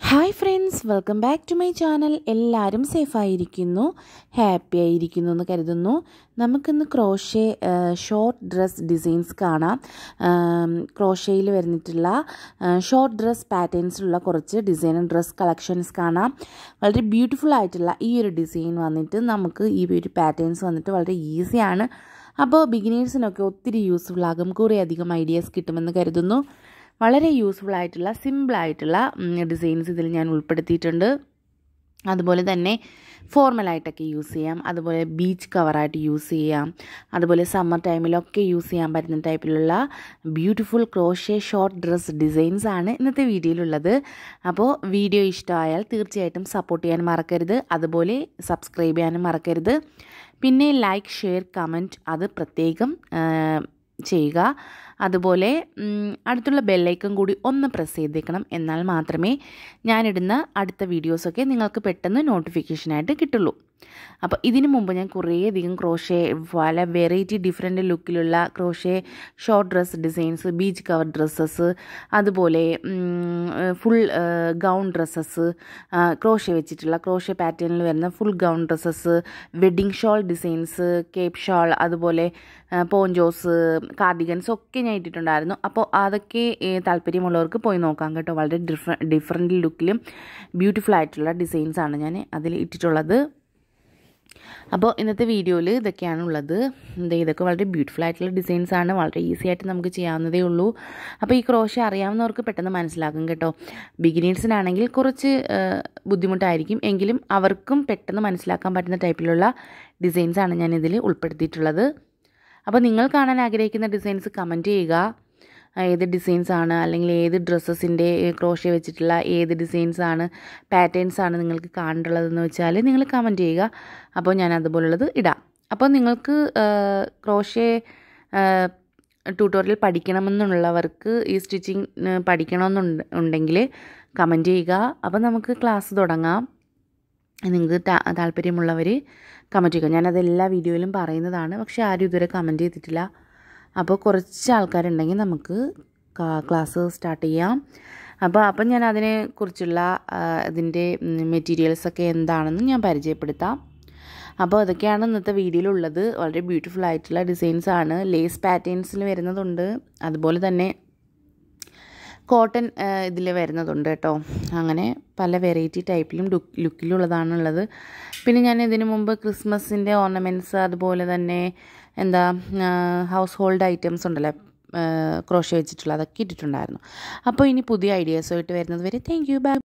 hi friends welcome back to my channel എല്ലാവരും സേഫായിരിക്കുന്നു happy ആയിരിക്കുന്നു എന്ന് കരുതുന്നു നമുക്കിന്ന് ക്രോഷേ ഷോർട്ട് ഡ്രസ് ഡിസൈൻസ് കാണാം ക്രോഷയിൽ വരുന്നിട്ടുള്ള ഷോർട്ട് ഡ്രസ് പാറ്റേൺസിലുള്ള കുറച്ച് ഡിസൈൻ ഡ്രസ് കളക്ഷൻസ് കാണാം വളരെ ബ്യൂട്ടിഫുൾ ആയിട്ടുള്ള ഈ ഒരു ഡിസൈൻ വന്നിട്ട് നമുക്ക് ഈ ഒരു പാറ്റേൺസ് വന്നിട്ട് വളരെ ഈസിയാണ് അപ്പോൾ ബിഗിനേഴ്സിനൊക്കെ ഒത്തിരി യൂസ്ഫുൾ ആകും കുറേ അധികം ഐഡിയാസ് കിട്ടുമെന്ന് കരുതുന്നു വളരെ യൂസ്ഫുൾ ആയിട്ടുള്ള സിമ്പിൾ ആയിട്ടുള്ള ഡിസൈൻസ് ഇതിൽ ഞാൻ ഉൾപ്പെടുത്തിയിട്ടുണ്ട് അതുപോലെ തന്നെ ഫോർമലായിട്ടൊക്കെ യൂസ് ചെയ്യാം അതുപോലെ ബീച്ച് കവറായിട്ട് യൂസ് ചെയ്യാം അതുപോലെ സമ്മർ ടൈമിലൊക്കെ യൂസ് ചെയ്യാൻ പറ്റുന്ന ടൈപ്പിലുള്ള beautiful crochet short dress designs ആണ് ഇന്നത്തെ വീഡിയോയിലുള്ളത് അപ്പോൾ വീഡിയോ ഇഷ്ടമായാൽ തീർച്ചയായിട്ടും സപ്പോർട്ട് ചെയ്യാൻ മറക്കരുത് അതുപോലെ സബ്സ്ക്രൈബ് ചെയ്യാനും മറക്കരുത് പിന്നെ ലൈക്ക് ഷെയർ കമൻറ്റ് അത് പ്രത്യേകം ചെയ്യുക അതുപോലെ അടുത്തുള്ള ബെല്ലൈക്കൺ കൂടി ഒന്ന് പ്രസ് ചെയ്തേക്കണം എന്നാൽ മാത്രമേ ഞാനിടുന്ന അടുത്ത വീഡിയോസൊക്കെ നിങ്ങൾക്ക് പെട്ടെന്ന് നോട്ടിഫിക്കേഷനായിട്ട് കിട്ടുള്ളൂ അപ്പോൾ ഇതിനു മുമ്പ് ഞാൻ കുറേയധികം ക്രോഷേ പല വെറൈറ്റി ഡിഫറെൻറ്റ് ലുക്കിലുള്ള crochet short dress designs beach cover dresses അതുപോലെ ഫുൾ ഗൗൺ ഡ്രസ്സസ് ക്രോഷേ വെച്ചിട്ടുള്ള ക്രോഷേ പാറ്റേണിൽ വരുന്ന full gown dresses wedding shawl designs cape shawl അതുപോലെ പോഞ്ചോസ് കാർഡിഗൻസ് ഒക്കെ ഞാൻ ഇട്ടിട്ടുണ്ടായിരുന്നു അപ്പോൾ അതൊക്കെ താല്പര്യമുള്ളവർക്ക് പോയി നോക്കാം കേട്ടോ വളരെ ഡിഫറെ ഡിഫറെൻറ്റ് ലുക്കിലും ബ്യൂട്ടിഫുൾ ആയിട്ടുള്ള ഡിസൈൻസാണ് ഞാൻ അതിൽ ഇട്ടിട്ടുള്ളത് അപ്പോൾ ഇന്നത്തെ വീഡിയോയിൽ ഇതൊക്കെയാണ് ഉള്ളത് ഇതൊക്കെ വളരെ ബ്യൂട്ടിഫുൾ ആയിട്ടുള്ള ഡിസൈൻസ് ആണ് വളരെ ഈസി ആയിട്ട് നമുക്ക് ചെയ്യാവുന്നതേ ഉള്ളൂ അപ്പോൾ ഈ ക്രോഷ അറിയാവുന്നവർക്ക് പെട്ടെന്ന് മനസ്സിലാകും കേട്ടോ ബിഗിനേഴ്സിനാണെങ്കിൽ കുറച്ച് ബുദ്ധിമുട്ടായിരിക്കും എങ്കിലും അവർക്കും പെട്ടെന്ന് മനസ്സിലാക്കാൻ പറ്റുന്ന ടൈപ്പിലുള്ള ഡിസൈൻസ് ആണ് ഞാൻ ഇതിൽ ഉൾപ്പെടുത്തിയിട്ടുള്ളത് അപ്പോൾ നിങ്ങൾ കാണാൻ ആഗ്രഹിക്കുന്ന ഡിസൈൻസ് കമൻറ്റ് ചെയ്യുക ഏത് ഡിസൈൻസ് ആണ് അല്ലെങ്കിൽ ഏത് ഡ്രസ്സസിൻ്റെ ക്രോഷ്യ വെച്ചിട്ടുള്ള ഏത് ഡിസൈൻസ് ആണ് പാറ്റേൺസ് ആണ് നിങ്ങൾക്ക് കാണേണ്ടതെന്ന് വെച്ചാൽ നിങ്ങൾ കമൻറ്റ് ചെയ്യുക അപ്പോൾ ഞാൻ അതുപോലുള്ളത് ഇടാം അപ്പോൾ നിങ്ങൾക്ക് ക്രോഷ്യ ട്യൂട്ടോറിയൽ പഠിക്കണമെന്നുള്ളവർക്ക് ഈ സ്റ്റിച്ചിങ് പഠിക്കണമെന്നുണ്ട് ഉണ്ടെങ്കിൽ കമൻറ്റ് ചെയ്യുക അപ്പോൾ നമുക്ക് ക്ലാസ് തുടങ്ങാം നിങ്ങൾക്ക് താല്പര്യമുള്ളവർ കമൻറ്റ് ചെയ്യുക ഞാനത് എല്ലാ വീഡിയോയിലും പറയുന്നതാണ് പക്ഷേ ആരും ഇതുവരെ കമൻറ്റ് ചെയ്തിട്ടില്ല അപ്പോൾ കുറച്ച് ആൾക്കാരുണ്ടെങ്കിൽ നമുക്ക് ക്ലാസ് സ്റ്റാർട്ട് ചെയ്യാം അപ്പോൾ അപ്പം ഞാൻ അതിനെ കുറിച്ചുള്ള ഇതിൻ്റെ മെറ്റീരിയൽസൊക്കെ എന്താണെന്ന് ഞാൻ പരിചയപ്പെടുത്താം അപ്പോൾ അതൊക്കെയാണ് ഇന്നത്തെ വീഡിയോയിലുള്ളത് വളരെ ബ്യൂട്ടിഫുൾ ആയിട്ടുള്ള ഡിസൈൻസ് ആണ് ലേസ് പാറ്റേൺസിൽ വരുന്നതുണ്ട് അതുപോലെ തന്നെ കോട്ടൺ ഇതിൽ വരുന്നതുണ്ട് കേട്ടോ അങ്ങനെ പല വെറൈറ്റി ടൈപ്പിലും ലുക്ക് ലുക്കിലുള്ളതാണുള്ളത് പിന്നെ ഞാൻ ഇതിനു മുമ്പ് ക്രിസ്മസിൻ്റെ ഓർണമെൻറ്റ്സ് അതുപോലെ തന്നെ എന്താ ഹൗസ് ഹോൾഡ് ഐറ്റംസ് ഉണ്ടല്ലോ ക്രോഷ വെച്ചിട്ടുള്ള അതൊക്കെ ഇട്ടിട്ടുണ്ടായിരുന്നു അപ്പോൾ ഇനി പുതിയ ഐഡിയാസുമായിട്ട് വരുന്നത് വരെ താങ്ക് യു ബൈ